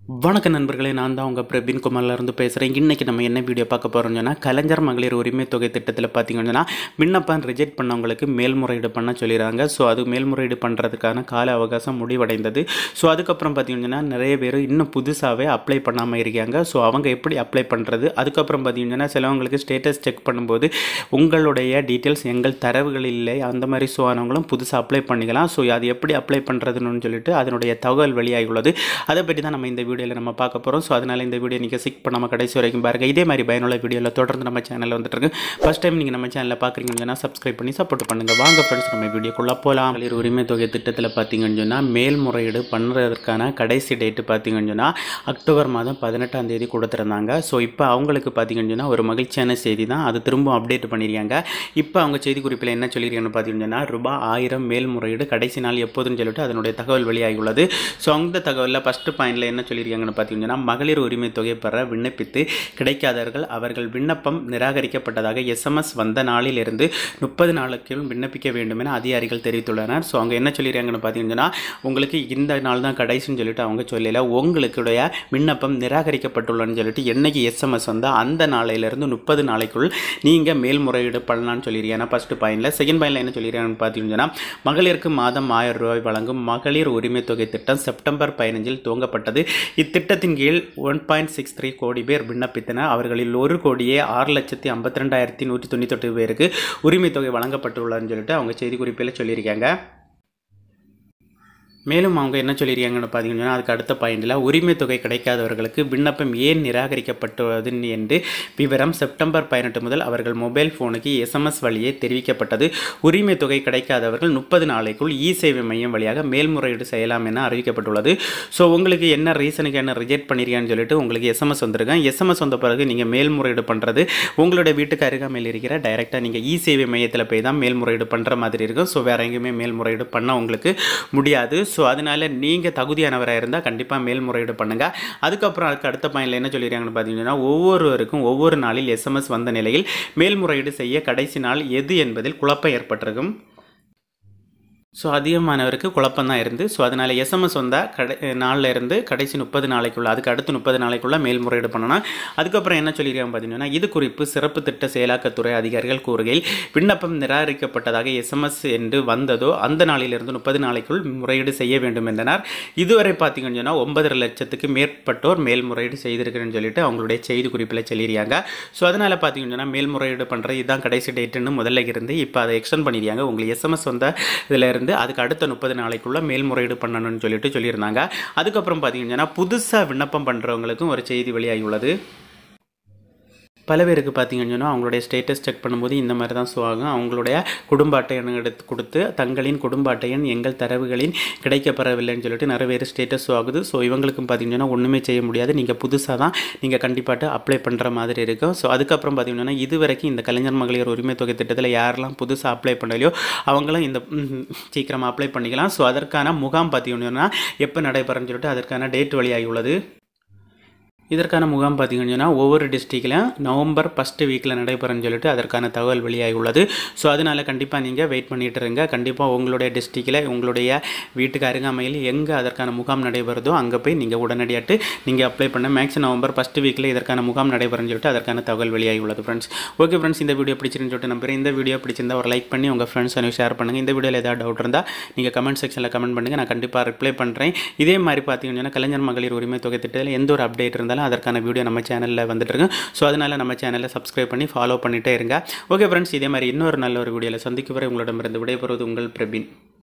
வணக்க நண்பர்களே நான் தான் உங்கள் பிரபின் குமார்லேருந்து பேசுகிறேன் இன்றைக்கி நம்ம என்ன வீடியோ பார்க்க போகிறோம்னு சொன்னால் கலைஞர் மகளிர் உரிமை தொகை திட்டத்தில் பார்த்தீங்கன்னு சொன்னால் விண்ணப்பம் ரிஜெக்ட் பண்ணவங்களுக்கு மேல்முறையீடு பண்ண சொல்லிடுறாங்க ஸோ அது மேல்முறையீடு பண்ணுறதுக்கான கால அவகாசம் முடிவடைந்தது ஸோ அதுக்கப்புறம் பார்த்தீங்கன்னா நிறைய பேர் இன்னும் புதுசாகவே அப்ளை பண்ணாமல் இருக்காங்க ஸோ அவங்க எப்படி அப்ளை பண்ணுறது அதுக்கப்புறம் பார்த்தீங்கன்னா சிலவங்களுக்கு ஸ்டேட்டஸ் செக் பண்ணும்போது உங்களுடைய டீட்டெயில்ஸ் எங்கள் தரவுகள் இல்லை அந்த மாதிரி ஸோ ஆனவங்களும் புதுசாக அப்ளை பண்ணிக்கலாம் ஸோ அது எப்படி அப்ளை பண்ணுறதுன்னு சொல்லிட்டு அதனுடைய தகவல் வெளியாகியுள்ளது அதை பற்றி தான் நம்ம இந்த வீடியோவில் நம்ம பார்க்க போகிறோம் ஸோ அதனால் இந்த வீடியோ நீங்கள் சிக் பண்ணாமல் கடைசி வரைக்கும் பாருங்கள் இதே மாதிரி பயனுள்ள வீடியோவில் தொடர்ந்து நம்ம சேனலில் வந்துட்டு இருக்கு ஃபஸ்ட் டைம் நீங்கள் நம்ம சேனலில் பார்க்குறீங்கன்னு சொன்னால் சப்ஸ்கிரைப் பண்ணி சப்போர்ட் பண்ணுங்கள் வாங்க ஃப்ரெண்ட்ஸ் நம்ம வீடியோக்குள்ளே போகலாம் மகளிர் உரிமை தொகை திட்டத்தில் பார்த்தீங்கன்னு சொன்னால் மேல்முறையீடு பண்ணுறதுக்கான கடைசி டேட்டு பார்த்தீங்கன்னு சொன்னால் அக்டோபர் மாதம் பதினெட்டாம் தேதி கொடுத்துருந்தாங்க ஸோ இப்போ அவங்களுக்கு பார்த்தீங்கன்னு சொன்னால் ஒரு மகிழ்ச்சியான செய்தி தான் அது திரும்ப அப்டேட் பண்ணியிருக்காங்க இப்போ அவங்க செய்தி குறிப்பில் என்ன சொல்லியிருக்காங்கன்னு பார்த்தீங்கன்னு சொன்னால் ரூபாய் ஆயிரம் மேல்முறையீடு கடைசி நாள் எப்போதுன்னு சொல்லிட்டு அதனுடைய தகவல் வெளியாகியுள்ளது ஸோ அந்த தகவலில் ஃபஸ்ட்டு பாயிண்டில் என்ன சொல்லியிருக்காங்கன்னு பார்த்தீங்கன்னா மகளிர் உரிமை தொகை பெற விண்ணப்பித்து கிடைக்காதவர்கள் அவர்கள் விண்ணப்பம் நிராகரிக்கப்பட்டதாக எஸ்எம்எஸ் வந்த நாளிலிருந்து முப்பது நாளுக்குள் விண்ணப்பிக்க வேண்டும் என அதிகாரிகள் தெரிவித்துள்ளனர் ஸோ அவங்க என்ன சொல்லியிருக்காங்கன்னு பார்த்தீங்கன்னா உங்களுக்கு இந்த நாள் தான் கடைசின்னு சொல்லிட்டு அவங்க சொல்லல உங்களுடைய விண்ணப்பம் நிராகரிக்கப்பட்டுள்ளன்னு சொல்லிட்டு என்னைக்கு எஸ்எம்எஸ் வந்தால் அந்த நாளையிலிருந்து முப்பது நாளைக்குள் நீங்கள் மேல்முறையீடு பண்ணலாம்னு சொல்லியிருக்கேன் ஃபஸ்ட்டு பாயிண்டில் செகண்ட் பாயிண்டில் என்ன சொல்லியிருக்காங்கன்னு பார்த்தீங்கன்னா மகளிருக்கு மாதம் ஆயிரம் ரூபாய் வழங்கும் மகளிர் உரிமை தொகை திட்டம் செப்டம்பர் பதினஞ்சில் துவங்கப்பட்டது இத்திட்டத்தின் கீழ் ஒன் பாயிண்ட் சிக்ஸ் த்ரீ கோடி பேர் விண்ணப்பித்தனர் அவர்களில் ஒரு கோடியே ஆறு லட்சத்தி ஐம்பத்தி ரெண்டாயிரத்தி நூற்றி தொண்ணூத்தெட்டு பேருக்கு உரிமை தொகை வழங்கப்பட்டுள்ளதுன்னு சொல்லிட்டு அவங்க செய்தி குறிப்பில் சொல்லியிருக்காங்க மேலும் அவங்க என்ன சொல்லியிருக்காங்கன்னு பார்த்தீங்கன்னா அதுக்கு அடுத்த பாயிண்டில் உரிமை தொகை கிடைக்காதவர்களுக்கு விண்ணப்பம் ஏன் நிராகரிக்கப்பட்டுள்ளது என்று விவரம் செப்டம்பர் பதினெட்டு முதல் அவர்கள் மொபைல் ஃபோனுக்கு எஸ்எம்எஸ் வழியே தெரிவிக்கப்பட்டது உரிமை தொகை கிடைக்காதவர்கள் முப்பது நாளைக்குள் இ சேவை மையம் வழியாக மேல்முறையீடு செய்யலாம் என அறிவிக்கப்பட்டுள்ளது ஸோ உங்களுக்கு என்ன ரீசனுக்கு என்ன ரிஜெக்ட் பண்ணிருக்கான்னு சொல்லிட்டு உங்களுக்கு எஸ்எம்எஸ் வந்திருக்கேன் எஸ்எம்எஸ் வந்த பிறகு நீங்கள் மேல்முறையீடு பண்ணுறது உங்களுடைய வீட்டுக்கு அருகாமையில் இருக்கிற டைரெக்டாக நீங்கள் இ சேவை மையத்தில் போய் தான் மேல்முறையீடு பண்ணுற மாதிரி இருக்கும் ஸோ வேறு எங்கேயுமே மேல்முறையீடு பண்ண உங்களுக்கு முடியாது ஸோ அதனால் நீங்கள் தகுதியானவராக இருந்தால் கண்டிப்பாக மேல்முறையீடு பண்ணுங்கள் அதுக்கப்புறம் அதுக்கு அடுத்த பாயிண்டில் என்ன சொல்லியிருக்காங்கன்னு பார்த்தீங்கன்னா ஒவ்வொருவருக்கும் ஒவ்வொரு நாளில் எஸ்எம்எஸ் வந்த நிலையில் மேல்முறையீடு செய்ய கடைசி நாள் எது என்பதில் குழப்பம் ஏற்பட்டிருக்கும் ஸோ அதிகமானவருக்கு குழப்பம் தான் இருந்து ஸோ அதனால் எஸ்எம்எஸ் வந்தால் கடை நாளில் இருந்து கடைசி முப்பது நாளைக்குள்ள அதுக்கு அடுத்து முப்பது நாளைக்குள்ளே மேல்முறையீடு பண்ணணும் அதுக்கப்புறம் என்ன சொல்லியிருக்காங்க பார்த்தீங்கன்னா இது குறிப்பு சிறப்பு திட்ட செயலாக்கத்துறை அதிகாரிகள் கூறுகையில் விண்ணப்பம் நிராகரிக்கப்பட்டதாக எஸ்எம்எஸ் என்று வந்ததோ அந்த நாளிலிருந்து முப்பது நாளைக்குள் முறையீடு செய்ய வேண்டும் என்றனர் இதுவரை பார்த்தீங்கன்னு சொன்னால் ஒன்பதரை லட்சத்துக்கு மேற்பட்டோர் மேல்முறையீடு செய்திருக்கிறேன்னு சொல்லிட்டு அவங்களுடைய செய்தி குறிப்பில் சொல்லியிருக்காங்க ஸோ அதனால் பார்த்தீங்கன்னு சொன்னால் மேல்முறையீடு பண்ணுற இதுதான் கடைசி டேட்டுன்னு முதல்ல இருந்து இப்போ அதை எக்ஸ்டெண்ட் பண்ணியிருக்காங்க உங்களுக்கு எஸ்எம்எஸ் வந்த இதில் இருந்து அதுக்கு அடுத்த முப்பது நாளைக்குள்ளே மேல்முறையீடு பண்ணணும்னு சொல்லிட்டு சொல்லியிருந்தாங்க அதுக்கப்புறம் பார்த்தீங்கன்னா புதுசாக விண்ணப்பம் பண்ணுறவங்களுக்கும் ஒரு செய்தி வெளியாகியுள்ளது பல பேருக்கு பார்த்தீங்கன்னு சொன்னால் அவங்களுடைய ஸ்டேட்டஸ் செக் பண்ணும்போது இந்த மாதிரி தான் ஷோ ஆகும் அவங்களுடைய குடும்ப அட்டை எண் எடுத்து கொடுத்து தங்களின் குடும்ப அட்டை எண் எங்கள் தரவுகளின் கிடைக்கப்பெறவில்லைன்னு சொல்லிட்டு நிறைய பேர் ஸ்டேட்டஸ் ஷோ ஆகுது ஸோ இவங்களுக்கும் பார்த்தீங்கன்னா ஒன்றுமே செய்ய முடியாது நீங்கள் புதுசாக தான் நீங்கள் கண்டிப்பாக அப்ளை பண்ணுற மாதிரி இருக்கும் ஸோ அதுக்கப்புறம் பார்த்தீங்கன்னா இது வரைக்கும் இந்த கலைஞர் மகளிர் உரிமை தொகை திட்டத்தில் யாரெல்லாம் புதுசாக அப்ளை பண்ணலையோ அவங்களும் இந்த ம், சீக்கிரமாக அப்ளை பண்ணிக்கலாம் ஸோ அதற்கான முகாம் பார்த்தீங்கன்னா எப்போ நடைபெறும்னு சொல்லிட்டு அதற்கான டேட் வெளியாகியுள்ளது இதற்கான முகாம் பார்த்தீங்கன்னா ஒவ்வொரு டிஸ்ட்ரிக்ட்லையும் நவம்பர் ஃபஸ்ட்டு வீக்கில் நடைபெறும்னு சொல்லிட்டு அதற்கான தகவல் வெளியாகி உள்ளது ஸோ அதனால் கண்டிப்பாக நீங்கள் வெயிட் பண்ணிட்டு இருங்க கண்டிப்பாக உங்களுடைய டிஸ்ட்ரிக்டில் உங்களுடைய வீட்டுக்கு அருகாமையில் எங்கே அதற்கான முகாம் நடைபெறுதோ அங்கே போய் நீங்கள் உடனடியாட்டு நீங்கள் அப்ளை பண்ண மேக்ஸ் நவம்பர் ஃபஸ்ட்டு வீக்கில் இதற்கான முகாம் நடைபெறும்னு சொல்லிட்டு அதற்கான தகவல் வெளியாகி உள்ளது ஃப்ரெண்ட்ஸ் ஓகே ஃப்ரெண்ட்ஸ் இந்த வீடியோ பிடிச்சிருன்னு சொல்லிட்டு நம்புறேன் இந்த வீடியோ பிடிச்சிருந்தா ஒரு லைக் பண்ணி உங்கள் ஃப்ரெண்ட்ஸ் அனுப்பி ஷேர் பண்ணுங்கள் இந்த வீடியோவில் ஏதாவது டவுட் இருந்தால் நீங்கள் கமெண்ட் செக்ஷனில் கமெண்ட் பண்ணுங்கள் நான் கண்டிப்பாக ரிப்ளை பண்ணுறேன் இதே மாதிரி பார்த்தீங்கன்னா கலைஞர் மகளிர் உரிமை தொகை திட்டத்தில் எந்த ஒரு அப்டேட் இருந்தாலும் அதற்கான வீடியோ நம்ம சேனலில் வந்துட்டு இருக்கு ஸோ அதனால் நம்ம சேனலை சப்ஸ்கிரைப் பண்ணி ஃபாலோ பண்ணிகிட்டே இருங்க ஓகே ஃப்ரெண்ட்ஸ் இதே மாதிரி இன்னொரு நல்ல ஒரு வீடியோவில் சந்திக்க வரை உங்களிடமிருந்து விடைபெறுவது உங்கள் பிரபின்